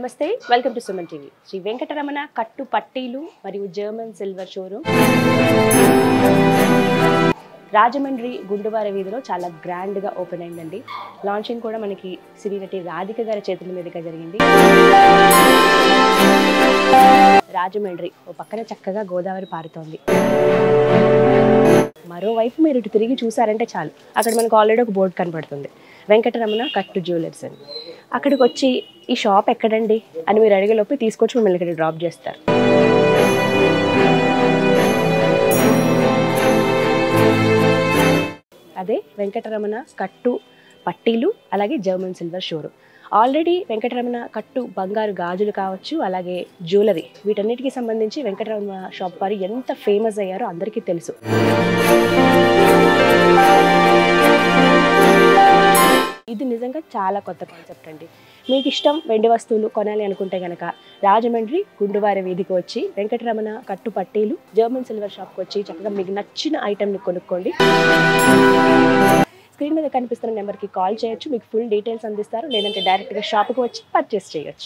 నమస్తే welcome to Suman TV Shri Venkataramana కట్టు పట్టీలు మరియు జర్మన్ సిల్వర్ షోరూమ్ రాజమండ్రి గుండువార వీధిలో చాలా గ్రాండ్గా ఓపెన్ అయిందండి లాంచింగ్ కూడా మనకి సినీ నటి రాధిక గారి చేతుల మీదుగా జరిగింది రాజమండ్రి ఓ పక్కన చక్కగా గోదావరి పారుతోంది మరోవైపు మీరు ఇటు తిరిగి చూసారంటే చాలు అక్కడ మనకు ఆల్రెడీ ఒక బోర్డు కనబడుతుంది వెంకటరమణ కట్టు జ్యువెలర్స్ అని అక్కడికి వచ్చి ఈ షాప్ ఎక్కడండి అని మీరు అడిగేలోపు తీసుకొచ్చి మిమ్మల్ని ఇక్కడ డ్రాప్ చేస్తారు అదే వెంకటరమణ కట్టు పట్టీలు అలాగే German silver showroom already Venkataramana కట్టు బంగారు గాజులు కావచ్చు అలాగే జ్యువెలరీ వీటన్నిటికీ సంబంధించి వెంకటరమణ షాప్ వారు ఎంత ఫేమస్ అయ్యారో అందరికీ తెలుసు ఇది నిజంగా చాలా కొత్త కాన్సెప్ట్ అండి మీకు ఇష్టం వెండి వస్తువులు కొనాలి అనుకుంటే గనక రాజమండ్రి గుండువారి వీధికి వచ్చి వెంకటరమణ కట్టు పట్టీలు జర్మన్ సిల్వర్ షాప్కి వచ్చి చక్కగా మీకు నచ్చిన ఐటెంని కొనుక్కోండి స్క్రీన్ మీద కనిపిస్తున్న నెంబర్కి కాల్ చేయొచ్చు మీకు ఫుల్ డీటెయిల్స్ అందిస్తారు లేదంటే డైరెక్ట్గా షాప్కి వచ్చి పర్చేస్ చేయొచ్చు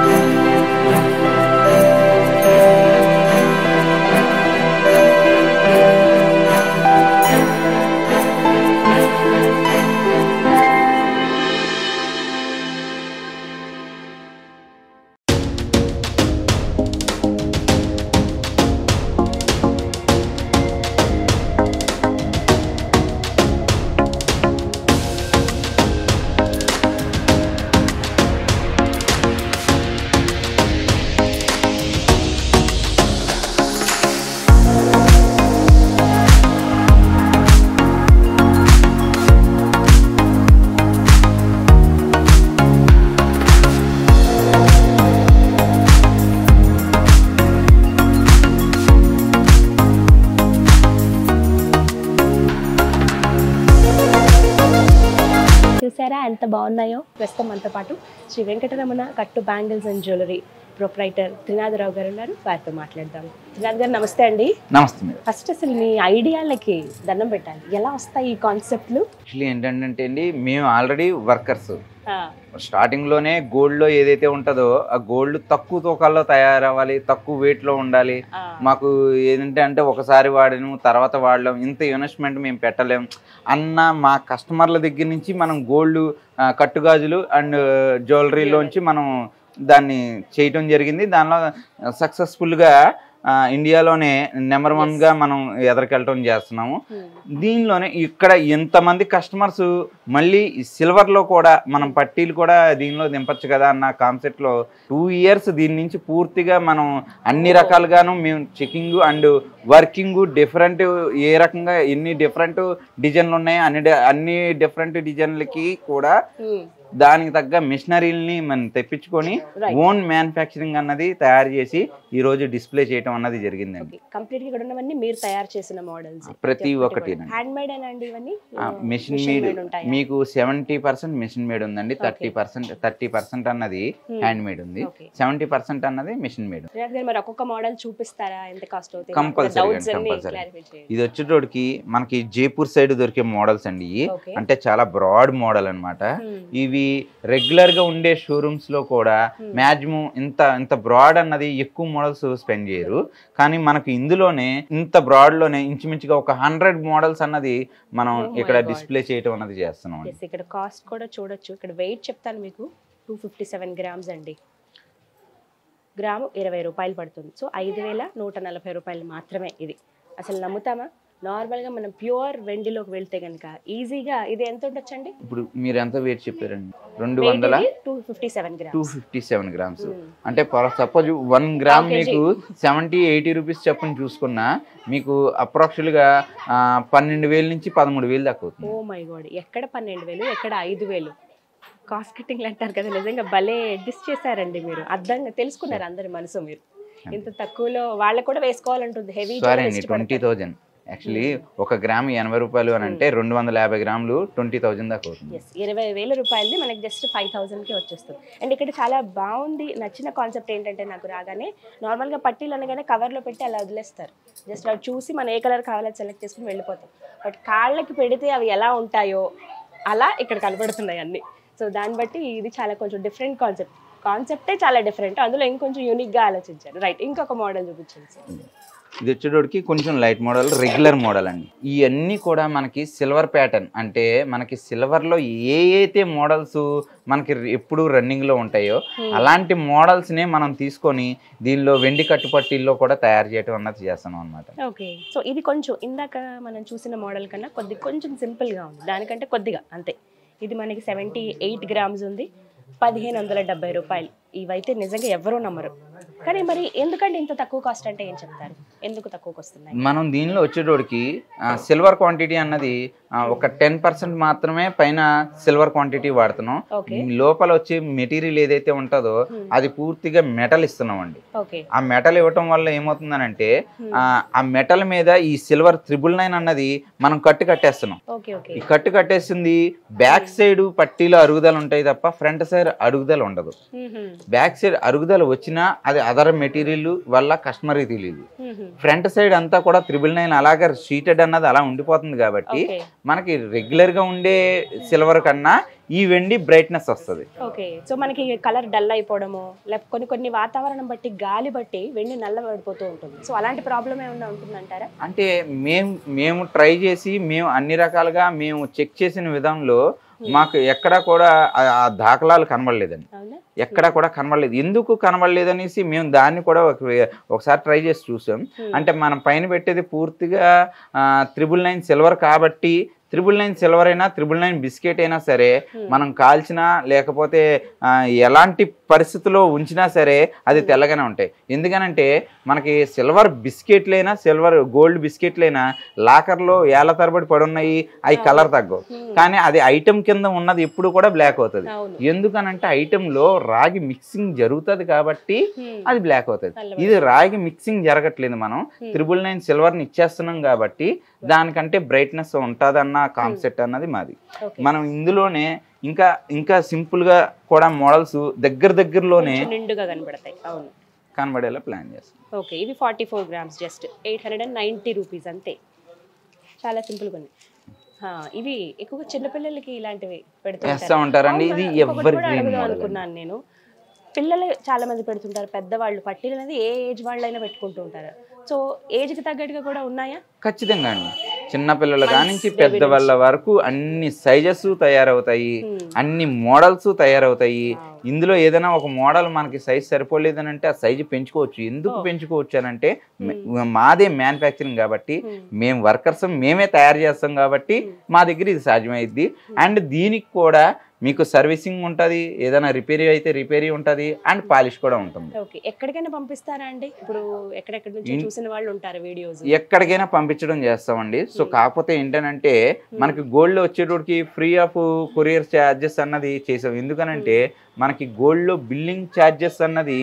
చూసారా ఎంత బాగున్నాయో ప్రస్తుతం మనతో పాటు శ్రీ వెంకటరమణ కట్టు bangles and jewellery proprietor Trinatharao garu ఉన్నారు వారితో మాట్లాడదాం త్రినాథ్ గారు నమస్తే అండి నమస్తే మేడం ఫస్ట్ అసలు మీ ఐడియాలకి దండం పెట్టాలి ఎలా వస్తాయి ఈ కాన్సెప్ట్లు యాక్చువల్లీ ఏంటంటే అండి మేము ఆల్రెడీ వర్కర్స్ స్టార్టింగ్లోనే గోల్డ్లో ఏదైతే ఉంటుందో ఆ గోల్డ్ తక్కువ తూకాల్లో తయారవ్వాలి తక్కువ వెయిట్లో ఉండాలి మాకు ఏంటంటే అంటే ఒకసారి వాడను తర్వాత వాడలేం ఇంత ఇన్వెస్ట్మెంట్ మేము పెట్టలేం అన్న మా కస్టమర్ల దగ్గర నుంచి మనం గోల్డ్ కట్టుగాజులు అండ్ జ్యువెలరీలోంచి మనం దాన్ని చేయటం జరిగింది దానిలో సక్సెస్ఫుల్గా ఇండియాలోనే నెంబర్ వన్గా మనం ఎదరికెళ్ళటం చేస్తున్నాము దీనిలోనే ఇక్కడ ఎంతమంది కస్టమర్స్ మళ్ళీ సిల్వర్లో కూడా మనం పట్టీలు కూడా దీనిలో దింపచ్చు కదా అన్న కాన్సెప్ట్లో టూ ఇయర్స్ దీని నుంచి పూర్తిగా మనం అన్ని రకాలుగాను మేము చెకింగ్ అండ్ వర్కింగ్ డిఫరెంట్ ఏ రకంగా ఎన్ని డిఫరెంట్ డిజైన్లు ఉన్నాయి అన్ని డి- అన్ని డిఫరెంట్ డిజైన్లకి కూడా దానికి తగ్గ మిషనరీని మనం తెప్పించుకొని Right. ఓన్ మ్యానుఫ్యాక్చరింగ్ అన్నది తయారు చేసి ఈ రోజు డిస్ప్లే చేయటం అన్నది జరిగిందండి కంప్లీట్ గా ఇక్కడ ఉన్నవన్నీ మీరు తయారు చేసిన మోడల్స్ ప్రతి ఒక్కటి హ్యాండ్ మేడ్ అండి ఇవన్నీ మిషన్ machine మేడ్ made ఉంటాయా? మీకు సెవెంటీ పర్సెంట్ మిషన్ మేడ్ ఉందండి థర్టీ పర్సెంట్ థర్టీ పర్సెంట్ అన్నది Hmm. హ్యాండ్ మేడ్ ఉంది Okay. సెవెంటీ పర్సెంట్ అన్నది మిషన్ మేడ్ త్రినాథ్ గారు మరి ఒక్కొక్క మోడల్ చూపిస్తారా ఎంత కాస్ట్ అవుతుంది Compulsory డౌట్స్ అండి, అన్ని compulsory. క్లారిఫై చేయండి ఇది వచ్చేటోడికి మనకి జైపూర్ సైడ్ దొరికే మోడల్స్ అండి ఇవి Okay. అంటే చాలా బ్రాడ్ మోడల్ అన్నమాట Hmm. ఇవి రెగ్యులర్ గా ఉండే షోరూమ్స్ లో కూడా Hmm. మాక్సిమం ఇంత ఇంత బ్రాడ్ అన్నది ఎక్కువ మోడల్స్ స్పెండ్ చేయరు కానీ మనకు ఇందులోనే ఇంత బ్రాడ్ లోనే ఇంచుమించుగా ఒక హండ్రెడ్ మోడల్స్ అన్నది మనం Oh my ఇక్కడ God. డిస్ప్లే చేయటం అన్నది చేస్తున్నాం అండి. ఎస్ ఇక్కడ కాస్ట్ కూడా చూడొచ్చు ఇక్కడ వెయిట్ చెప్తాను మీకు టూ ఫిఫ్టీ సెవెన్ గ్రామ్స్ అండి గ్రాము ఇరవై రూపాయలు పడుతుంది సో ఐదు వేల నూట నలభై రూపాయలు మాత్రమే ఇది అసలు నమ్ముతామా నార్మల్గా మనం ప్యూర్ వెండిలోకి వెళ్తే కనుక ఈజీగా ఇది ఎంత ఉండొచ్చండి ఇప్పుడు మీరు ఎంత వెయిట్ చెప్పారండి రెండు వందల two fifty seven two grams fifty seven grams అంటే suppose one gram Half kg. మీకు సెవెంటీ ఎయిటీ రూపీస్ చెప్పని చూసుకున్నా మీకు అప్రాక్చువల్గా పన్నెండు వేల నుంచి పదమూడు వేలు దాకా అవుతుంది ఓ మై గాడ్ ఎక్కడ పన్నెండు వేలు ఎక్కడ ఐదు వేలు కాస్ట్ కటింగ్లు అంటారు కదా నిజంగా భలే అడ్జస్ట్ చేశారండి మీరు అర్థంగా తెలుసుకున్నారు అందరి మనసు మీరు ఇంత తక్కువలో వాళ్ళకు కూడా వేసుకోవాలంటుంది హెవీ సారీ అండి ట్వంటీ థౌజండ్ యాక్చువల్లీ ఒక గ్రామ్ ఎనభై రూపాయలు అని అంటే రెండు వందల యాభై గ్రాములు ట్వంటీ థౌజండ్ దాకా అవుతుంది ఎస్ ఇరవై వేల రూపాయలది మనకి జస్ట్ ఫైవ్ థౌసండ్కి వచ్చేస్తుంది అండ్ ఇక్కడ చాలా బాగుంది నచ్చిన కాన్సెప్ట్ ఏంటంటే నాకు రాగానే నార్మల్గా పట్టీలు అనగానే కవర్లో పెట్టి అలా వదిలేస్తారు జస్ట్ అవి చూసి మనం ఏ కలర్ కావాలో సెలెక్ట్ చేసుకుని వెళ్ళిపోతాం బట్ కాళ్ళకి పెడితే అవి ఎలా ఉంటాయో అలా ఇక్కడ కనబడుతున్నాయి అన్ని సో దాన్ని బట్టి ఇది చాలా కొంచెం డిఫరెంట్ కాన్సెప్ట్ కాన్సెప్టే చాలా డిఫరెంట్ అందులో ఇంకొంచెం యూనిక్గా ఆలోచించారు రైట్ ఇంకొక మోడల్ చూపించండి సార్ ఇది వచ్చేటోడికి కొంచెం లైట్ మోడల్ రెగ్యులర్ మోడల్ అండి ఇవన్నీ కూడా మనకి సిల్వర్ ప్యాటర్న్ అంటే మనకి సిల్వర్లో ఏ అయితే మోడల్స్ మనకి ఎప్పుడు రన్నింగ్లో ఉంటాయో అలాంటి మోడల్స్నే మనం తీసుకొని దీనిలో వెండి కట్టుపట్టీల్లో కూడా తయారు చేయడం అన్నది చేస్తున్నాం అనమాట ఓకే సో ఇది కొంచెం ఇందాక మనం చూసిన మోడల్ కన్నా కొద్ది కొంచెం సింపుల్గా ఉంది దానికంటే కొద్దిగా అంతే ఇది మనకి సెవెంటీ ఎయిట్ గ్రామ్స్ ఉంది పదిహేను వందల డెబ్బై రూపాయలు ఇవైతే నిజంగా ఎవరూ నమ్మరు కానీ మరి ఎందుకంటే ఇంత తక్కువ కాస్ట్ అంటే ఏం చెప్తారు ఎందుకు తక్కువకి వస్తున్నాయి మనం దీనిలో వచ్చేటోడికి సిల్వర్ క్వాంటిటీ అన్నది ఆ, ఒక టెన్ పర్సెంట్ మాత్రమే పైన సిల్వర్ క్వాంటిటీ వాడుతున్నాం ఓకే లోపల వచ్చే మెటీరియల్ ఏదైతే ఉంటుందో Hmm. అది పూర్తిగా మెటల్ ఇస్తున్నాం అండి ఓకే ఆ మెటల్ ఇవ్వటం వల్ల ఏమవుతుందనంటే ఆ, ఆ మెటల్ మీద ఈ సిల్వర్ త్రిబుల్ నైన్ అన్నది మనం కట్టు కట్టేస్తున్నాం ఓకే ఓకే ఈ కట్టు కట్టేసింది బ్యాక్ సైడ్ పట్టీలో అరుగుదల ఉంటాయి తప్ప ఫ్రంట్ సైడ్ అరుగుదల ఉండదు బ్యాక్ సైడ్ అరుగుదల వచ్చినా అది అదర్ మెటీరియల్ వల్ల కస్టమర్కి తెలియదు ఫ్రంట్ సైడ్ అంతా కూడా త్రిబుల్ నైన్ అలాగే షీటెడ్ అన్నది అలా ఉండిపోతుంది కాబట్టి ఓకే మనకి రెగ్యులర్ గా ఉండే సిల్వర్ కన్నా ఈ వెండి బ్రైట్నెస్ వస్తుంది ఓకే సో మనకి కలర్ డల్ అయిపోవడము లేకపోతే కొన్ని కొన్ని వాతావరణం బట్టి గాలి బట్టి వెండి నల్ల పడిపోతూ ఉంటుంది సో అలాంటి ప్రాబ్లం ఏమన్నా ఉంటుందంటారా అంటే మేము మేము ట్రై చేసి మేము అన్ని రకాలుగా మేము చెక్ చేసిన విధంలో మాకు ఎక్కడా కూడా ఆ- ఆ దాఖలాలు కనబడలేదండి అవునా ఎక్కడా కూడా కనబడలేదు ఎందుకు కనబడలేదు అనేసి మేము దాన్ని కూడా ఒక- ఒకసారి ట్రై చేసి చూసాం Hmm. అంటే మనం పైన పెట్టేది పూర్తిగా త్రిబుల్ నైన్ సిల్వర్ కాబట్టి త్రిబుల్ నైన్ సిల్వర్ అయినా త్రిబుల్ నైన్ బిస్కెట్ అయినా సరే Hmm. మనం కాల్చినా లేకపోతే ఆ, ఎలాంటి పరిస్థితిలో ఉంచినా సరే అది తెల్లగానే ఉంటాయి ఎందుకనంటే మనకి సిల్వర్ బిస్కెట్లైనా సిల్వర్ గోల్డ్ బిస్కెట్లైనా లాకర్లో ఏళ్ళ తరబడి పడున్నాయి అవి కలర్ తగ్గవు Hmm. కానీ అది ఐటమ్ కింద ఉన్నది ఎప్పుడు కూడా బ్లాక్ అవుతుంది అవును ఎందుకనంటే ఐటెంలో రాగి మిక్సింగ్ జరుగుతుంది కాబట్టి Hmm. అది బ్లాక్ అవుతుంది నల్లబడి. ఇది రాగి మిక్సింగ్ జరగట్లేదు మనం Hmm. త్రిబుల్ నైన్ సిల్వర్ని ఇచ్చేస్తున్నాం కాబట్టి దానికంటే బ్రైట్నెస్ ఉంటుందన్న కాన్సెప్ట్ అన్నది మాది ఓకే మనం ఇందులోనే ఇంకా ఇంకా సింపుల్ గా కూడా మోడల్స్ దగ్గర దగ్గరలోనే కొంచెం నిండుగా కనబడతాయి అవును కనబడేలా ప్లాన్ చేస్తాం ఓకే ఇవి forty four grams just eight hundred and ninety rupees అంతే చాలా సింపుల్గా ఉంది ఆ, ఇవి ఎక్కువగా చిన్నపిల్లలకి ఇలాంటివి పెడుతుంటారు వేస్తా ఉంటారండి ఇది అవునా? ఇంకొకటి ఎవరి కూడా గ్రీన్ అడుగుదాం మోడల్ అనుకున్నాను నేను పిల్లలు చాలా మంది పెడుతుంటారు పెద్దవాళ్ళు పట్టీలు అనేది ఏ ఏజ్ వాళ్ళైనా పెట్టుకుంటూ ఉంటారు సో ఏజ్కి తగ్గట్టుగా కూడా ఉన్నాయా ఖచ్చితంగా అండి చిన్న పిల్లల Months కానించి baby పెద్ద వాళ్ళ వరకు అన్ని సైజెస్ తయారవుతాయి Hmm. అన్ని మోడల్స్ తయారవుతాయి Wow. ఇందులో ఏదైనా ఒక మోడల్ మనకి సైజ్ సరిపోలేదని అంటే ఆ సైజు పెంచుకోవచ్చు ఎందుకు Oh. పెంచుకోవచ్చు అని అంటే మాదే మ్యానుఫ్యాక్చరింగ్ కాబట్టి Hmm. మేము వర్కర్స్ మేమే తయారు చేస్తాం కాబట్టి Hmm. మా దగ్గర ఇది సాధ్యమైద్ది అండ్ దీనికి కూడా మీకు సర్వీసింగ్ ఉంటుంది ఏదైనా రిపేరీ అయితే రిపేరీ ఉంటుంది అండ్ పాలిష్ కూడా ఉంటుంది ఓకే ఎక్కడికైనా పంపిస్తారా అండి ఇప్పుడు ఎక్కడెక్కడి నుంచి ఇన్- చూసిన వాళ్ళు ఉంటారు వీడియోస్ ఎక్కడికైనా పంపించడం చేస్తామండి సో కాకపోతే ఏంటనంటే మనకి గోల్డ్ వచ్చేటోడికి ఫ్రీ ఆఫ్ కొరియర్ ఛార్జెస్ అన్నది చేసాం ఎందుకనంటే మనకి గోల్డ్లో బిల్లింగ్ ఛార్జెస్ అన్నది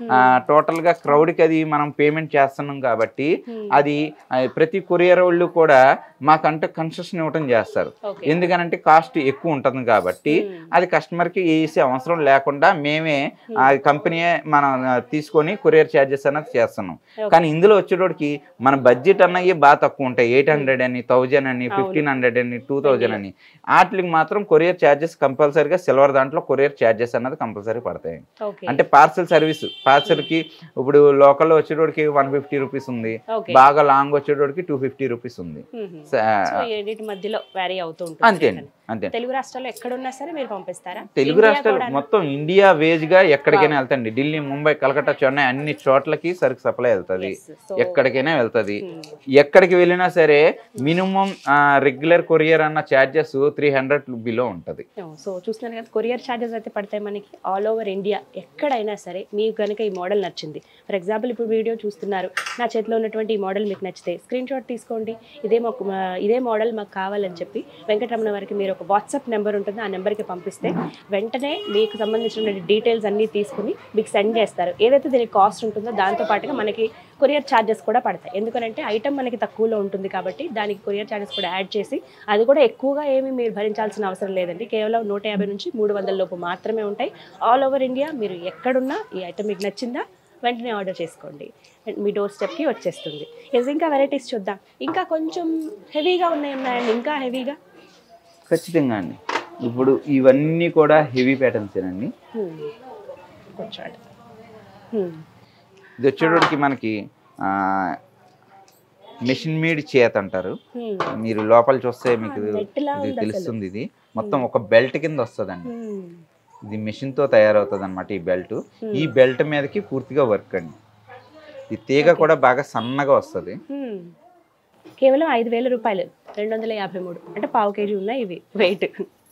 టోటల్ గా క్రౌడ్ కి అది మనం పేమెంట్ చేస్తున్నాం కాబట్టి అది ఆ, ప్రతి కొరియర్ వాళ్ళు కూడా మాకంటే కన్సెషన్ ఇవ్వటం చేస్తారు ఓకే ఎందుకనంటే కాస్ట్ ఎక్కువ ఉంటుంది కాబట్టి అది కస్టమర్ కి వేసే అవసరం లేకుండా మేమే ఆ కంపెనీ మనం ఆ, తీసుకొని కొరియర్ ఛార్జెస్ అన్నది చేస్తున్నాం కానీ ఇందులో వచ్చేటోడికి మన బడ్జెట్ అన్నవి బాగా తక్కువ ఉంటాయి ఎయిట్ హండ్రెడ్ అని థౌజండ్ అని ఫిఫ్టీన్ హండ్రెడ్ అని టూ థౌజండ్ అని వాటికి మాత్రం కొరియర్ ఛార్జెస్ కంపల్సరీగా సిల్వర్ దాంట్లో కొరియర్ ఛార్జెస్ అన్నది కంపల్సరీ పడతాయి ఓకే అంటే పార్సల్ సర్వీస్ పార్సల్ కి ఇప్పుడు లోకల్లో వచ్చేటోడికి వన్ ఫిఫ్టీ రూపీస్ ఉంది ఓకే బాగా లాంగ్ వచ్చేటోడికి టూ ఫిఫ్టీ రూపీస్ ఉంది స- సో వీటి మధ్యలో వ్యారీ అవుతూ అంతే ఉంటుంది అండి అంతే తెలుగు రాష్ట్రాల్లో ఎక్కడున్నా సరే మీరు పంపిస్తారా తెలుగు ఇండియా రాష్ట్రాలు కూడానా? మొత్తం ఇండియా వేజ్ గా ఎక్కడికైనా వెళ్తండి ఢిల్లీ ముంబై కలకత్తా చెన్నై అన్ని చోట్లకి సరుకు సప్లై వెళ్తది Yes. So, ఎక్కడికైనా వెళ్తది hmm. ఎక్కడికి వెళ్ళినా సరే మినిమం రెగ్యులర్ కొరియర్ అన్న ఛార్జెస్ త్రీ హండ్రెడ్ బిలో ఉంటది సో చూస్తున్నారు కదా కొరియర్ ఛార్జెస్ అయితే పడతాయి మనకి ఆల్ ఓవర్ ఇండియా ఎక్కడైనా సరే మీకు కనుక ఈ మోడల్ నచ్చింది ఫర్ ఎగ్జాంపుల్ ఇప్పుడు వీడియో చూస్తున్నారు నా చేతిలో ఉన్నటువంటి ఈ మోడల్ మీకు నచ్చితే స్క్రీన్ షాట్ తీసుకోండి ఇదే మాకు మా- ఇదే మోడల్ మాకు కావాలని చెప్పి వెంకటరమణ వారికి మీరు ఒక వాట్సాప్ నెంబర్ ఉంటుంది ఆ నెంబర్కి పంపిస్తే వెంటనే మీకు సంబంధించిన డీటెయిల్స్ అన్నీ తీసుకుని మీకు సెండ్ చేస్తారు ఏదైతే దీనికి కాస్ట్ ఉంటుందో దాంతో పాటుగా మనకి కొరియర్ ఛార్జెస్ కూడా పడతాయి ఎందుకంటే ఐటమ్ మనకి తక్కువలో ఉంటుంది కాబట్టి దానికి కొరియర్ ఛార్జెస్ కూడా యాడ్ చేసి అది కూడా ఎక్కువగా ఏమీ మీరు భరించాల్సిన అవసరం లేదండి కేవలం నూట యాభై నుంచి మూడు వందల లోపు మాత్రమే ఉంటాయి ఆల్ ఓవర్ ఇండియా మీరు ఎక్కడున్నా ఈ ఐటమ్ మీకు నచ్చిందా వెంటనే ఆర్డర్ చేసుకోండి మీ డోర్ స్టెప్కి వచ్చేస్తుంది ఎస్ ఇంకా వెరైటీస్ చూద్దాం ఇంకా కొంచెం హెవీగా ఉన్నాయి ఉన్నాయండి ఇంకా హెవీగా ఖచ్చితంగా అండి ఇప్పుడు ఇవన్నీ కూడా హెవీ ప్యాటర్న్స్ అండి హ్మ్. కూర్చోండి హ్మ్. ఇది వచ్చేటోడికి మనకి మెషిన్ మేడ్ చేత అంటారు హ్మ్. మీరు లోపల చూస్తే మీకు నెట్లా ఇది ఉంది తెలుస్తుంది ఇది మొత్తం ఒక బెల్ట్ కింద వస్తుందండి హ్మ్. ఇది మెషిన్ తో తయారవుతుంది అనమాట ఈ బెల్ట్ ఈ బెల్ట్ మీదకి పూర్తిగా వర్క్ అండి ఈ తీగ కూడా బాగా సన్నగా వస్తుంది హ్మ్. కేవలం ఐదు వేల రూపాయలు రెండు వందల యాభై మూడు అంటే పావు కేజీ ఉన్నాయి ఇవి వెయిట్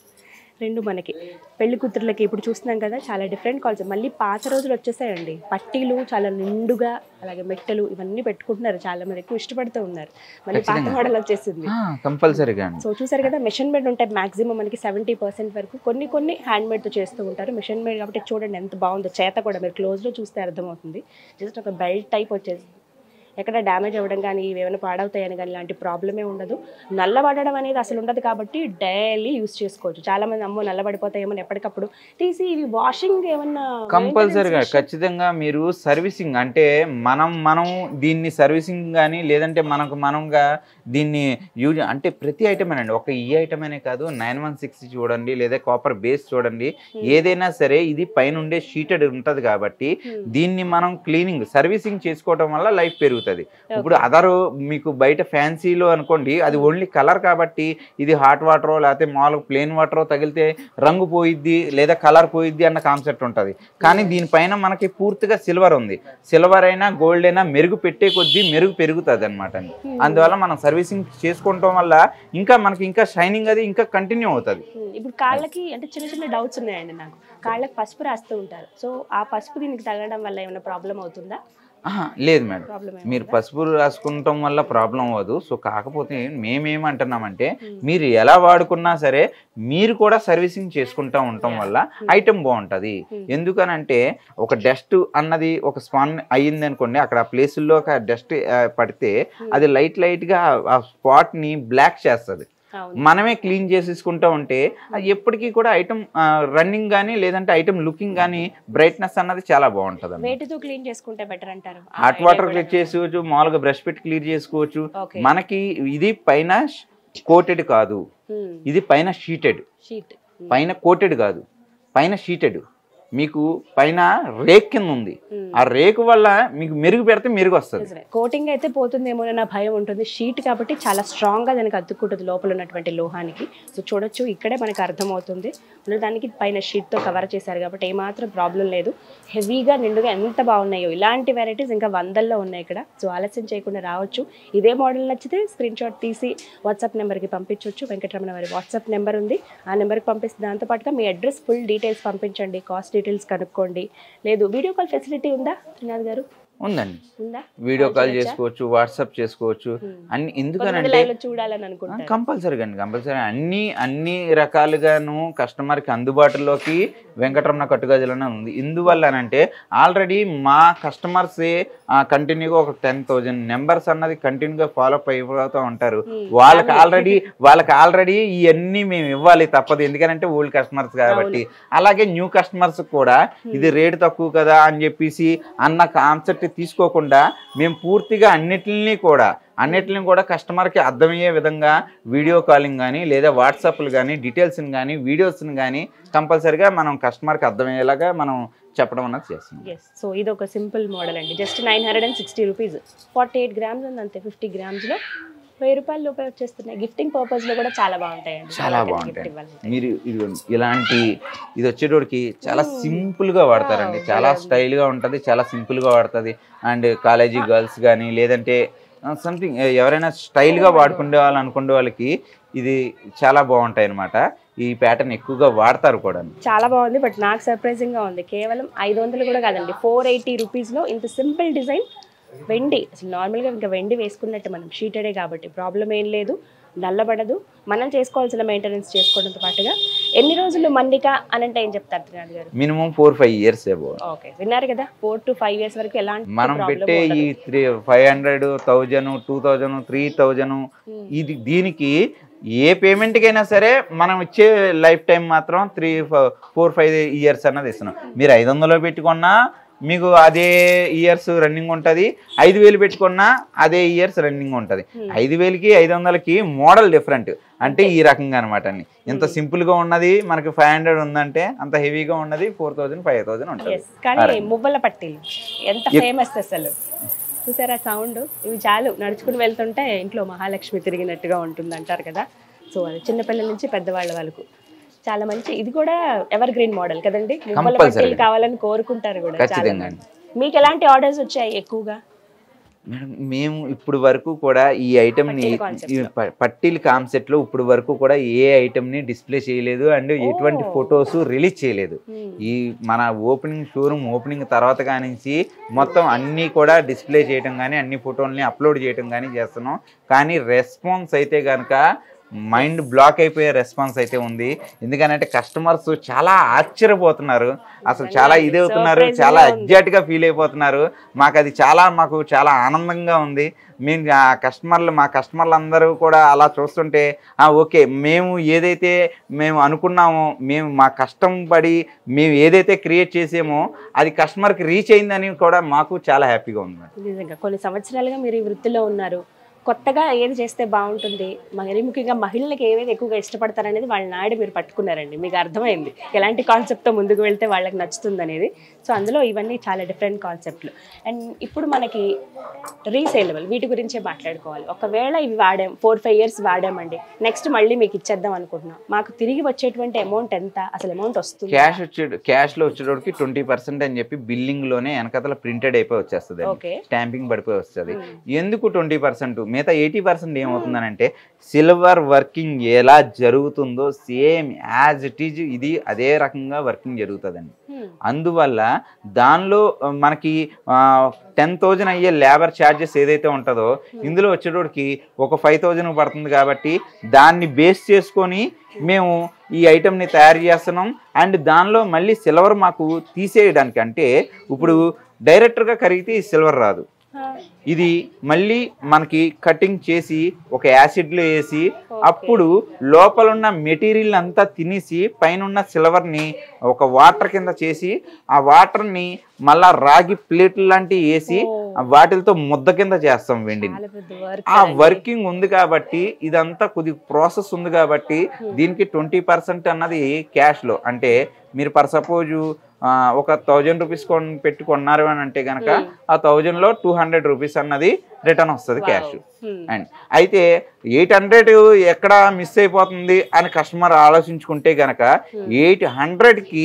రెండు మనకి పెళ్లి కూతుర్లకి ఇప్పుడు చూస్తున్నాం కదా చాలా డిఫరెంట్ కాల్స్ మళ్ళీ పాత రోజులు వచ్చేసాయండి పట్టీలు చాలా నిండుగా అలాగే మెట్టలు ఇవన్నీ పెట్టుకుంటున్నారు చాలా మంది ఎక్కువ ఇష్టపడుతూ ఉన్నారు మళ్ళీ పాత మోడల్ వచ్చేసింది కంపల్సరీగా అండి సో చూసారు కదా మిషన్ మేడ్ ఉంటాయి మాక్సిమం మనకి సెవెంటీ పర్సెంట్ వరకు కొన్ని కొన్ని హ్యాండ్ మేడ్తో చేస్తూ ఉంటారు మిషన్ మేడ్ కాబట్టి చూడండి ఎంత బాగుందో చేత కూడా మీరు క్లోజ్లో చూస్తే అర్థమవుతుంది జస్ట్ ఒక బెల్ట్ టైప్ వచ్చేసి ఎక్కడ డ్యామేజ్ అవ్వడం కానీ ఇవి ఏమైనా పాడవుతాయని కానీ ఇలాంటి ప్రాబ్లమే ఉండదు నల్లబడడం అనేది అసలు ఉండదు కాబట్టి డైలీ యూస్ చేసుకోవచ్చు చాలా మంది అమ్మో నల్లబడిపోతాయేమో ఎప్పటికప్పుడు తీసి ఇవి వాషింగ్ ఏమన్నా కంపల్సరీగా ఖచ్చితంగా మీరు సర్వీసింగ్ అంటే మనం మనం దీన్ని సర్వీసింగ్ కానీ లేదంటే మనకు మనంగా దీన్ని యూజ్ అంటే ప్రతి ఐటమ్ అండి ఒక ఈ ఐటమ్ అనే కాదు నైన్ వన్ సిక్స్ చూడండి లేదా కాపర్ బేస్ చూడండి ఏదైనా సరే ఇది పైన ఉండే షీటెడ్ ఉంటది కాబట్టి దీన్ని మనం క్లీనింగ్ సర్వీసింగ్ చేసుకోవడం వల్ల లైఫ్ పెరుగుతుంది ఇప్పుడు అదర్ మీకు బయట ఫ్యాన్సీలో అనుకోండి అది ఓన్లీ కలర్ కాబట్టి ఇది హాట్ వాటర్ లేకపోతే మామూలుగా ప్లేన్ వాటర్ తగిలితే రంగు పోయిద్ది లేదా కలర్ పోయిద్ది అన్న కాన్సెప్ట్ ఉంటుంది కానీ దీనిపైన మనకి పూర్తిగా సిల్వర్ ఉంది సిల్వర్ అయినా గోల్డ్ అయినా మెరుగు పెట్టే కొద్దీ మెరుగు పెరుగుతుంది అనమాట అందువల్ల మనం సర్వీసింగ్ చేసుకోవటం వల్ల ఇంకా మనకి ఇంకా షైనింగ్ అది ఇంకా కంటిన్యూ అవుతుంది ఉమ్, ఇప్పుడు కాళ్ళకి అంటే చిన్న చిన్న డౌట్స్ ఉన్నాయండి నాకు కాళ్ళకి పసుపు రాస్తూ ఉంటారు సో ఆ పసుపు దీనికి తగలడం వల్ల ఏమైనా ప్రాబ్లం అవుతుందా ఆహా, లేదు మేడం ప్రాబ్లం మీరు పసుపు రాసుకుంటాం వల్ల ప్రాబ్లం అవ్వదు సో కాకపోతే మేమేమంటున్నామంటే మీరు ఎలా వాడుకున్నా సరే మీరు కూడా సర్వీసింగ్ చేసుకుంటా ఉండటం వల్ల ఐటమ్ బాగుంటుంది ఎందుకనంటే ఒక డస్ట్ అన్నది ఒక స్పాన్ అయ్యింది అనుకోండి అక్కడ ఆ ప్లేసుల్లో ఒక డస్ట్ పడితే అది లైట్ లైట్గా ఆ స్పాట్ని బ్లాక్ చేస్తుంది అవును మనమే క్లీన్ చేసేసుకుంటా ఉంటే అది ఎప్పటికీ కూడా ఐటమ్ రన్నింగ్ కానీ లేదంటే ఐటమ్ లుకింగ్ కానీ బ్రైట్నెస్ అన్నది చాలా బాగుంటుంది వేటితో క్లీన్ చేసుకుంటే బెటర్ అంటారు హాట్ వాటర్ క్లీన్ చేసుకోవచ్చు మామూలుగా బ్రష్ పెట్టి క్లీన్ చేసుకోవచ్చు ఓకే మనకి ఇది పైన కోటెడ్ కాదు ఇది పైన షీటెడ్ షీట్ పైన కోటెడ్ కాదు పైన షీటెడ్ మీకు పైన రేక్ కింద ఉంది ఆ రేకు వల్ల మీకు మెరుగు పెడితే మెరుగు వస్తుంది నిజమే కోటింగ్ అయితే పోతుందేమో నా భయం ఉంటుంది షీట్ కాబట్టి చాలా స్ట్రాంగ్ గా దానికి అతుక్కుంటుంది లోపల ఉన్నటువంటి లోహానికి సో చూడొచ్చు ఇక్కడే మనకి అర్థమవుతుంది మళ్ళీ దానికి పైన షీట్ తో కవర్ చేశారు కాబట్టి ఏమాత్రం ప్రాబ్లం లేదు హెవీగా నిండుగా ఎంత బాగున్నాయో ఇలాంటి వెరైటీస్ ఇంకా వందల్లో ఉన్నాయి ఇక్కడ సో ఆలస్యం చేయకుండా రావచ్చు ఇదే మోడల్ నచ్చితే స్క్రీన్ షాట్ తీసి వాట్సాప్ నెంబర్కి పంపించవచ్చు వెంకటరమణ వారి వాట్సాప్ నెంబర్ ఉంది ఆ నెంబర్కి పంపిస్తే దాంతోపాటుగా మీ అడ్రస్ ఫుల్ డీటెయిల్స్ పంపించండి కాస్ట్ డీటెయిల్స్ కనుక్కోండి లేదు వీడియో కాల్ ఫెసిలిటీ ఉందా త్రినాథ్ గారు ఉందండి ఉందా వీడియో కాల్ చేసుకోవచ్చు వాట్సాప్ చేసుకోవచ్చు అన్ని కొంతమంది ఎందుకనంటే లైవ్ లో చూడాలని అనుకుంటారు కంపల్సరీగా అండి కంపల్సరీ అన్ని అన్ని రకాలుగాను కస్టమర్కి అందుబాటులోకి వెంకటరమణ కట్టుగజలనే ఉంది ఎందువల్లనంటే ఆల్రెడీ మా కస్టమర్సే కంటిన్యూగా ఒక టెన్ థౌజండ్ నెంబర్స్ అన్నది కంటిన్యూగా ఫాలో అప్ అయిపోతూ ఉంటారు వాళ్ళకి ఆల్రెడీ వాళ్ళకి ఆల్రెడీ ఇవన్నీ మేము ఇవ్వాలి తప్పదు ఎందుకంటే ఓల్డ్ కస్టమర్స్ కాబట్టి అలాగే న్యూ కస్టమర్స్ కూడా ఇది రేటు తక్కువ కదా అని చెప్పేసి అన్న కాన్సెప్ట్ తీసుకోకుండా మేము పూర్తిగా అన్నిటిని కూడా అన్నిటిని కూడా కస్టమర్కి అర్థమయ్యే విధంగా వీడియో కాలింగ్ కానీ లేదా వాట్సాప్లు కానీ డీటెయిల్స్ని కానీ వీడియోస్ని కానీ కంపల్సరిగా మనం కస్టమర్కి అర్థమయ్యేలాగా మనం చెప్పడం అన్నది చేస్తున్నాం ఎస్ సో ఇది ఒక సింపుల్ మోడల్ అండి just nine hundred and sixty rupees forty eight grams ఉంది అంతే ఫిఫ్టీ గ్రామ్స్లో వెయ్యి రూపాయల లోపే వచ్చేస్తున్నాయి గిఫ్టింగ్ పర్పస్లో కూడా చాలా బాగుంటాయండి చాలా గిఫ్ట్ బాగుంటాయి ఇవ్వాలి మీరు ఇది ఇలాంటి ఇది వచ్చేటోడికి చాలా సింపుల్ గా వాడతారండి చాలా స్టైల్ గా ఉంటది చాలా సింపుల్ గా వాడుతుంది అండ్ కాలేజీ గర్ల్స్ కానీ లేదంటే సంథింగ్ ఎవరైనా స్టైల్ గా వాడుకునే వాళ్ళు అనుకునే వాళ్ళకి ఇది చాలా బాగుంటాయి అనమాట ఈ ప్యాటర్న్ ఎక్కువగా వాడతారు కూడా చాలా బాగుంది బట్ నాకు సర్ప్రైజింగ్ గా ఉంది కేవలం ఐదు వందలు కూడా కాదండి ఫోర్ ఎయిటీ రూపీస్లో ఇంత సింపుల్ డిజైన్ వెండి అసలు నార్మల్గా ఇంకా వెండి వేసుకున్నట్టు మనం షీటెడే కాబట్టి ప్రాబ్లం ఏం లేదు నల్లబడదు మనం చేసుకోవాల్సిన మెయింటెనెన్స్ చేసుకోవడంతో పాటుగా ఎన్ని రోజులు మన్నిక అని అంటే ఏం చెప్తారు త్రినాథ్ గారు మినిమం ఫోర్ ఫైవ్ ఇయర్స్ ఏవో ఓకే విన్నారు కదా ఫోర్ టు ఫైవ్ ఇయర్స్ వరకు ఎలాంటి మనం ప్రాబ్లం పెట్టే ఈ three five hundred thousand two thousand three thousand ఇది దీనికి ఏ పేమెంట్కి అయినా సరే మనం ఇచ్చే లైఫ్ టైం మాత్రం త్రీ ఫోర్ ఫైవ్ ఇయర్స్ అన్నది ఇస్తున్నాం మీరు ఐదు వందలు పెట్టుకున్నా మీకు అదే ఇయర్స్ రన్నింగ్ ఉంటుంది ఐదు వేలు పెట్టుకున్నా అదే ఇయర్స్ రన్నింగ్ ఉంటుంది ఐదు వేలకి ఐదు వందలకి మోడల్ డిఫరెంట్ అంటే ఈ రకంగా అనమాట అండి ఇంత సింపుల్ గా ఉన్నది మనకి ఫైవ్ హండ్రెడ్ ఉందంటే అంత హెవీగా ఉన్నది ఫోర్ థౌసండ్ ఫైవ్ థౌసండ్ ఉంటుంది ఎస్ కానీ మువ్వల పట్టీలు ఎంత ఫేమస్ అసలు చూసారా సౌండ్ ఇవి చాలు నడుచుకుని వెళ్తుంటే ఇంట్లో మహాలక్ష్మి తిరిగినట్టుగా ఉంటుంది అంటారు కదా సో అది చిన్నపిల్లల నుంచి పెద్దవాళ్ళ వాళ్ళకు చాలా మంచి ఇది కూడా ఎవర్ గ్రీన్ మోడల్ కదండి మువ్వల Compulsory. పట్టీలు కావాలని కోరుకుంటారు కూడా చాలా ఖచ్చితంగా మంది. మీకు ఎలాంటి ఆర్డర్స్ వచ్చాయి ఎక్కువగా మేడం మేము ఇప్పుడు వరకు కూడా ఈ ఐటమ్ ని పట్టీల concept ఈ ప- పట్టీల కాన్సెప్ట్ లో ఇప్పుడు వరకు కూడా ఏ ఐటమ్ ని డిస్ప్లే చేయలేదు అండ్ ఎటువంటి ఫొటోస్ రిలీజ్ చేయలేదు Hmm. ఈ మన ఓపెనింగ్ షోరూమ్ ఓపెనింగ్ తర్వాత కానించి మొత్తం అన్నీ కూడా డిస్ప్లే చేయడం కానీ అన్ని ఫోటోల్ని అప్లోడ్ చేయడం కానీ చేస్తున్నాం కానీ రెస్పాన్స్ అయితే కనుక మైండ్ బ్లాక్ అయిపోయే రెస్పాన్స్ అయితే ఉంది ఎందుకనంటే కస్టమర్స్ చాలా ఆశ్చర్యపోతున్నారు అసలు చాలా ఇదే అవుతున్నారు Surprising చాలా గా ఉంది. ఎగ్జాక్ట్ గా ఫీల్ అయిపోతున్నారు మాకు అది చాలా మాకు చాలా ఆనందంగా ఉంది మేము ఆ కస్టమర్లు మా కస్టమర్లు అందరూ కూడా అలా చూస్తుంటే "ఆ, ఓకే మేము ఏదైతే మేము అనుకున్నామో మేము మా కష్టం పడి మేము ఏదైతే క్రియేట్ చేసామో అది కస్టమర్కి రీచ్ అయిందని కూడా మాకు చాలా హ్యాపీగా ఉంది మేడం. నిజంగా కొన్ని సంవత్సరాలుగా మీరు ఈ వృత్తిలో ఉన్నారు కొత్తగా ఏది చేస్తే బాగుంటుంది మరి ముఖ్యంగా మహిళలకు ఏవేది ఎక్కువగా ఇష్టపడతారనేది వాళ్ళ నాడు మీరు పట్టుకున్నారండి మీకు అర్థమైంది ఎలాంటి కాన్సెప్ట్తో ముందుకు వెళ్తే వాళ్ళకి నచ్చుతుంది అనేది సో అందులో ఇవన్నీ చాలా డిఫరెంట్ కాన్సెప్ట్లు అండ్ ఇప్పుడు మనకి రీసేలబుల్ వీటి గురించే మాట్లాడుకోవాలి ఒకవేళ ఇవి వాడాం ఫోర్ ఫైవ్ ఇయర్స్ వాడామండి నెక్స్ట్ మళ్ళీ మీకు ఇచ్చేద్దాం అనుకుంటున్నాం మాకు తిరిగి వచ్చేటువంటి అమౌంట్ ఎంత అసలు అమౌంట్ వస్తుంది క్యాష్ వచ్చే క్యాష్లో వచ్చేటోడికి ట్వంటీ పర్సెంట్ అని చెప్పి బిల్లింగ్లోనే వెనకతల ప్రింటెడ్ అయిపోయి వచ్చేస్తుంది ఓకే స్టాంపింగ్ పడిపోయి వస్తుంది ఎందుకు ట్వంటీ పర్సెంట్ మిగతా ఎయిటీ పర్సెంట్ ఏమవుతుందనంటే సిల్వర్ వర్కింగ్ ఎలా జరుగుతుందో సేమ్ యాజ్ ఇట్ ఈజ్ ఇది అదే రకంగా వర్కింగ్ జరుగుతుందండి అందువల్ల దానిలో ఆ, మనకి టెన్ థౌజండ్ అయ్యే లేబర్ ఛార్జెస్ ఏదైతే ఉంటుందో ఇందులో వచ్చేటోడికి ఒక ఫైవ్ థౌజండ్ పడుతుంది కాబట్టి దాన్ని బేస్ చేసుకొని మేము ఈ ఐటెంని తయారు చేస్తున్నాం అండ్ దానిలో మళ్ళీ సిల్వర్ మాకు తీసేయడానికి అంటే ఇప్పుడు డైరెక్టర్గా కరిగితే ఈ సిల్వర్ రాదు ఇది మళ్ళీ మనకి కటింగ్ చేసి ఒక యాసిడ్లో వేసి అప్పుడు లోపల ఉన్న మెటీరియల్ అంతా తినేసి పైన ఉన్న సిల్వర్ని ఒక వాటర్ కింద చేసి ఆ వాటర్ని మళ్ళా రాగి ప్లేట్లు లాంటివి వేసి ఆ వాటిలతో ముద్ద కింద చేస్తాం వెండిని చాలా పెద్ద వర్క్ ఆ వర్కింగ్ ఉంది కాబట్టి ఇదంతా కొద్ది ప్రాసెస్ ఉంది కాబట్టి దీనికి ట్వంటీ పర్సెంట్ అన్నది క్యాష్ లో అంటే మీరు పర్ సపోజ్ ఒక థౌజండ్ రూపీస్ కొన్ పెట్టి కొన్నారు అని అంటే కనుక ఆ థౌజండ్ లో టూ హండ్రెడ్ రూపీస్ అన్నది రిటర్న్ వస్తుంది క్యాష్ అండ్ అయితే ఎయిట్ హండ్రెడ్ ఎక్కడ మిస్ అయిపోతుంది అని కస్టమర్ ఆలోచించుకుంటే గనక ఎయిట్ హండ్రెడ్కి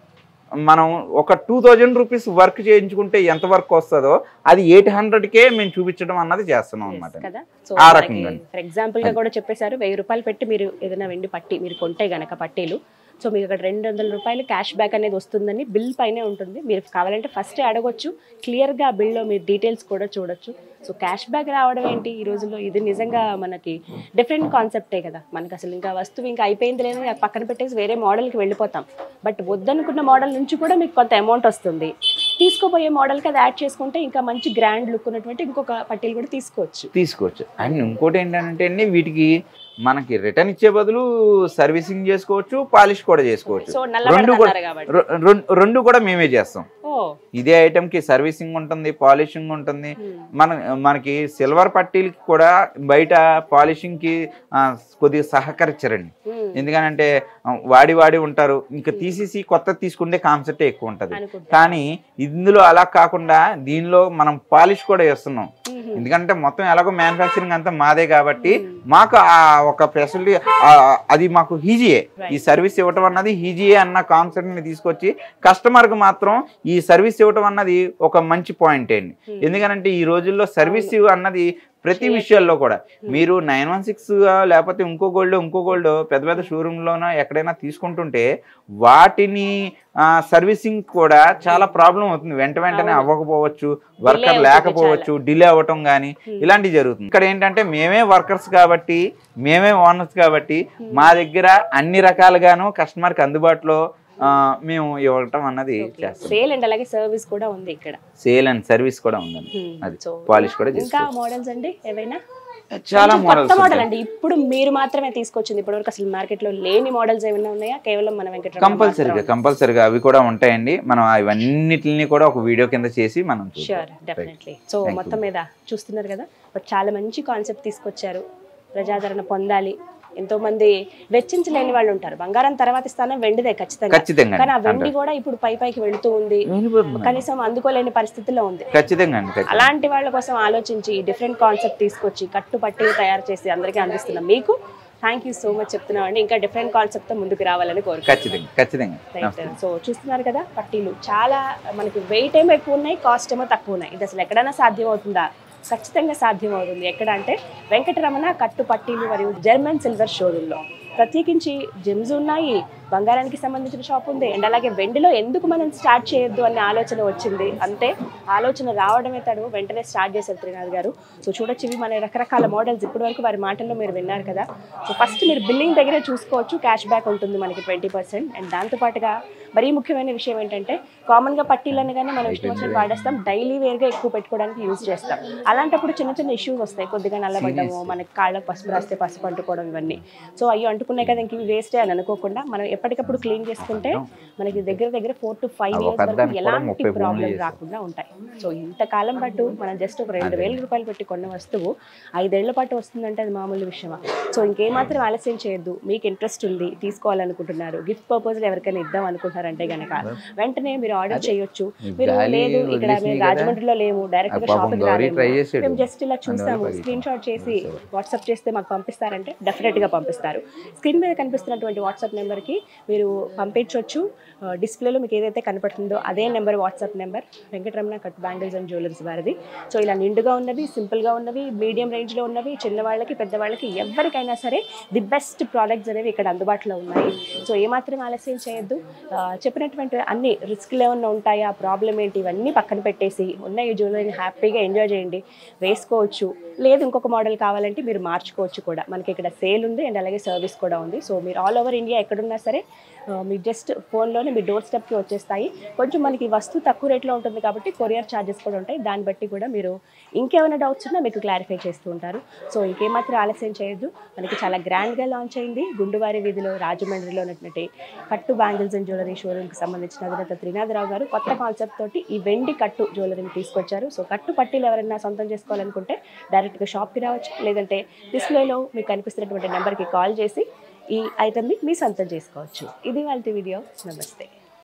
మనం ఒక టూ థౌజండ్ రూపీస్ వర్క్ చేయించుకుంటే ఎంత వర్క్ వస్తుందో అది ఎయిట్ హండ్రెడ్కే మేము చూపించడం అన్నది చేస్తున్నాం అనమాట కదా సో ఆ రకంగా. ఫర్ ఎగ్జాంపుల్ గా కూడా చెప్పేశారు వెయ్యి రూపాయలు పెట్టి మీరు ఏదైనా వెండి పట్టి మీరు కొంటే గనక పట్టీలు సో మీకు అక్కడ రెండు వందల రూపాయలు క్యాష్ బ్యాక్ అనేది వస్తుందని బిల్ పైనే ఉంటుంది మీరు కావాలంటే ఫస్ట్ అడగొచ్చు క్లియర్గా ఆ బిల్లో మీరు డీటెయిల్స్ కూడా చూడొచ్చు సో క్యాష్ బ్యాక్ రావడం ఏంటి ఈ రోజుల్లో ఇది నిజంగా మనకి డిఫరెంట్ కాన్సెప్టే కదా మనకి అసలు ఇంకా వస్తువు ఇంకా అయిపోయింది లేదని అది పక్కన పెట్టేసి వేరే మోడల్కి వెళ్ళిపోతాం బట్ వద్దనుకున్న మోడల్ నుంచి కూడా మీకు కొంత అమౌంట్ వస్తుంది తీసుకోబోయే మోడల్కి అది యాడ్ చేసుకుంటే ఇంకా మంచి గ్రాండ్ లుక్ ఉన్నటువంటి ఇంకొక పట్టీలు కూడా తీసుకోవచ్చు తీసుకోవచ్చు అండ్ ఇంకోటి ఏంటంటే అండి వీటికి మనకి రిటర్న్ ఇచ్చే బదులు సర్వీసింగ్ చేసుకోవచ్చు పాలిష్ కూడా చేసుకోవచ్చు సో రెండు కూడా నల్లబడుతున్నారు కాబట్టి రె- రెం- రెండు కూడా మేమే చేస్తాం ఓ ఇదే ఐటమ్ కి సర్వీసింగ్ ఉంటుంది పాలిషింగ్ ఉంటుంది Hmm. మన మనకి సిల్వర్ పట్టీలకి కూడా బయట పాలిషింగ్ కి ఆ, కొద్దిగా సహకరించరండి Hmm. ఎందుకనంటే ఆ, వాడి వాడి ఉంటారు ఇంకా తీసేసి కొత్త తీసుకుంటే కాన్సెప్ట్ ఎక్కువ ఉంటుంది అనుకుంటా కానీ ఇందులో అలా కాకుండా దీనిలో మనం పాలిష్ కూడా వేస్తున్నాం Mhm. ఎందుకంటే మొత్తం ఎలాగో మ్యానుఫ్యాక్చరింగ్ అంతా మాదే కాబట్టి మాకు ఆ ఒక ఫెసిలిటీ అది మాకు హీజీయే ఈ సర్వీస్ ఇవ్వటం అన్నది హీజీయే అన్న కాన్సెప్ట్ ని తీసుకొచ్చి కస్టమర్ కు మాత్రం ఈ సర్వీస్ ఇవ్వటం అన్నది ఒక మంచి పాయింట్ అండి ఎందుకంటే ఈ రోజుల్లో సర్వీస్ అన్నది ప్రతి విషయాల్లో కూడా మీరు నైన్ వన్ సిక్స్ లేకపోతే ఇంకో గోల్డ్ ఇంకో గోల్డ్ పెద్ద పెద్ద షోరూంలోనో ఎక్కడైనా తీసుకుంటుంటే వాటిని సర్వీసింగ్ కూడా చాలా ప్రాబ్లం అవుతుంది వెంట వెంటనే అవ్వకపోవచ్చు వర్కర్ అవుతుంది లేకపోవచ్చు డిలే అవ్వటం కానీ ఇలాంటివి జరుగుతుంది ఇక్కడ ఏంటంటే మేమే వర్కర్స్ కాబట్టి మేమే ఓనర్స్ కాబట్టి మా దగ్గర అన్ని రకాలుగాను కస్టమర్కి అందుబాటులో ఆ, మేము ఇవ్వటం అన్నది చేస్తాం సేల్ అండ్ అలాగే సర్వీస్ కూడా ఉంది ఇక్కడ సేల్ అండ్ సర్వీస్ కూడా ఉందండి Hmm. అది సో పాలిష్ కూడా ఇంకా చేసుకోవచ్చు మోడల్స్ అండి ఏవైనా చాలా కొంచెం కొత్త మోడల్స్ మోడల్ అండి ఇప్పుడు మీరు మాత్రమే తీసుకొచ్చింది ఇప్పటివరకు అసలు మార్కెట్ లో లేని మోడల్స్ ఏమైనా ఉన్నాయా కేవలం మన వెంకటరమణ కంపల్సరీగా కంపల్సరీగా అవి కూడా ఉంటాయండి మనం అవన్నిటిని కూడా ఒక వీడియో కింద చేసి మనం చూద్దాం. షూర్ డెఫినెట్లీ సో మొత్తం మీద చూస్తున్నారు కదా బట్ చాలా మంచి కాన్సెప్ట్ తీసుకొచ్చారు ప్రజాదరణ పొందాలి ఎంతో మంది వెచ్చించలేని వాళ్ళు ఉంటారు బంగారం తర్వాత ఇస్తాను వెండిదే ఖచ్చితంగా ఖచ్చితంగా కానీ ఆ అండి. వెండి కూడా ఇప్పుడు పై పైకి వెళుతూ ఉంది వెళ్ళిపోతుంది. కనీసం అందుకోలేని పరిస్థితిలో ఉంది ఖచ్చితంగా అండి ఖచ్చితంగా. అలాంటి వాళ్ళ కోసం ఆలోచించి డిఫరెంట్ కాన్సెప్ట్ తీసుకొచ్చి కట్టుపట్టి తయారు చేసి అందరికీ అందిస్తున్నాం మీకు థ్యాంక్ యూ సో మచ్ చెప్తున్నామండి ఇంకా డిఫరెంట్ కాన్సెప్ట్ తో ముందుకు రావాలని కోరుకుంటున్నాం ఖచ్చితంగా ఖచ్చితంగా రైట్ సో చూస్తున్నారు కదా పట్టీలు చాలా మనకి వెయిట్ ఏమో ఎక్కువ ఉన్నాయి కాస్ట్ ఏమో తక్కువ ఉన్నాయి ఇది అసలు ఎక్కడైనా సాధ్యం అవుతుందా ఖచ్చితంగా సాధ్యం అవుతుంది ఎక్కడ అంటే వెంకటరమణ కట్టు పట్టీలు మరియు జర్మన్ సిల్వర్ షోరూంలో ప్రత్యేకించి జిమ్స్ ఉన్నాయి బంగారానికి సంబంధించిన షాప్ ఉంది అండ్ అలాగే వెండిలో ఎందుకు మనం స్టార్ట్ చేయొద్దు అనే ఆలోచన వచ్చింది అంతే ఆలోచన రావడమే తడు వెంటనే స్టార్ట్ చేశారు త్రినాథ్ గారు సో చూడొచ్చు ఇవి మన రకరకాల మోడల్స్ ఇప్పటి వరకు వారి మాటల్లో మీరు విన్నారు కదా సో ఫస్ట్ మీరు బిల్లింగ్ దగ్గరే చూసుకోవచ్చు క్యాష్ బ్యాక్ ఉంటుంది మనకి ట్వంటీ పర్సెంట్ అండ్ దాంతోపాటుగా మరీ ముఖ్యమైన విషయం ఏంటంటే కామన్గా పట్టీలు అనగానే మనం ఇష్టం వచ్చినట్టు వాడేస్తాం డైలీ వేర్గా ఎక్కువ పెట్టుకోవడానికి యూజ్ చేస్తాం అలాంటప్పుడు చిన్న చిన్న ఇష్యూస్ వస్తాయి కొద్దిగా నల్లబడ్డము మనకి కాళ్ళకు పసుపు రాస్తే పసుపు అంటుకోవడం ఇవన్నీ సో అవి అంటుకున్నాయి కదా ఇంక ఇవి వేస్టే అని అనుకోకుండా మనం ఎప్పటికప్పుడు క్లీన్ చేసుకుంటే మనకి దగ్గర దగ్గర ఫోర్ టు ఫైవ్ ఆ ఇయర్స్ ఒక వరకు అద్దానికి కూడా ఎలాంటి ముప్పై ప్రాబ్లం ఫోన్లు చేస్తాం. రాకుండా ఉంటాయి సో ఇంతకాలం పాటు మనం జస్ట్ ఒక రెండు వేల రూపాయలు పెట్టి కొన్న వస్తువు ఐదేళ్ల పాటు వస్తుందంటే అది మామూలు విషయమా సో ఇంకేమాత్రం ఆలస్యం చేయొద్దు మీకు ఇంట్రెస్ట్ ఉంది తీసుకోవాలనుకుంటున్నారు గిఫ్ట్ పర్పస్ ఎవరికైనా ఇద్దాం అనుకుంటున్నారంటే గనక వెంటనే మీరు ఆర్డర్ చేయొచ్చు మీరు గాలి లేదు ఇక్కడ వదిలేసినాయి మేము కదా. రాజమండ్రిలో లేము డైరెక్ట్ గా ఆ పాపం షాపింగ్ గౌరీ రాలేము try చేసాడు. మేము జస్ట్ ఇలా చూసాము అందువల్ల స్క్రీన్ షాట్ చేసి వాట్సాప్ చేస్తే మాకు పంపిస్తారంటే డెఫినెట్ గా పంపిస్తారు స్క్రీన్ మీద కనిపిస్తున్నటువంటి వాట్సాప్ నెంబర్ కి మీరు పంపించవచ్చు డిస్ప్లేలో మీకు ఏదైతే కనపడుతుందో అదే number WhatsApp number Venkataramana cut bangles and jewellers వారిది సో ఇలా నిండుగా ఉన్నవి సింపుల్ గా ఉన్నవి మీడియం రేంజ్ లో ఉన్నవి చిన్నవాళ్ళకి పెద్దవాళ్ళకి ఎవరికైనా సరే ది బెస్ట్ ప్రోడక్ట్స్ అనేవి ఇక్కడ అందుబాటులో ఉన్నాయి సో ఏమాత్రం ఆలస్యం చేయొద్దు ఆ, చెప్పినటువంటి అన్ని రిస్క్లు ఏమన్నా ఉంటాయా ప్రాబ్లం ఏంటి ఇవన్నీ పక్కన పెట్టేసి ఉన్న ఈ జ్యువెలరీని హ్యాపీగా ఎంజాయ్ చేయండి వేసుకోవచ్చు లేదు ఇంకొక మోడల్ కావాలంటే మీరు మార్చుకోవచ్చు కూడా మనకి ఇక్కడ సేల్ ఉంది అండ్ అలాగే సర్వీస్ కూడా ఉంది సో మీరు ఆల్ ఓవర్ ఇండియా ఎక్కడున్నా సరే ఆ, మీ జస్ట్ ఫోన్లోనే మీ డోర్ స్టెప్కి వచ్చేస్తాయి కొంచెం మనకి ఈ వస్తువు తక్కువ రేట్లో ఉంటుంది కాబట్టి కొరియర్ ఛార్జెస్ కూడా ఉంటాయి దాన్ని బట్టి కూడా మీరు ఇంకేమైనా డౌట్స్ ఉన్నా మీకు క్లారిఫై చేస్తూ ఉంటారు సో ఇంకేమాత్రం ఆలస్యం చేయొద్దు మనకి చాలా గ్రాండ్గా లాంచ్ అయింది గుండువారి వీధిలో రాజమండ్రిలో ఉన్నటువంటి కట్టు బ్యాంగిల్స్ అండ్ జ్యువెలరీ షోరూమ్కి సంబంధించిన అధినేత త్రినాథరావు గారు కొత్త కాన్సెప్ట్ తోటి ఈ వెండి కట్టు జ్యువెలరీని తీసుకొచ్చారు సో కట్టు పట్టీలు ఎవరైనా సొంతం చేసుకోవాలనుకుంటే డైరెక్ట్గా షాప్కి రావచ్చు లేదంటే డిస్ప్లేలో మీకు కనిపిస్తున్నటువంటి నెంబర్కి కాల్ చేసి ఈ ఐటమ్ని మీ సొంతం చేసుకోవచ్చు ఇది వాళ్ళ వీడియో నమస్తే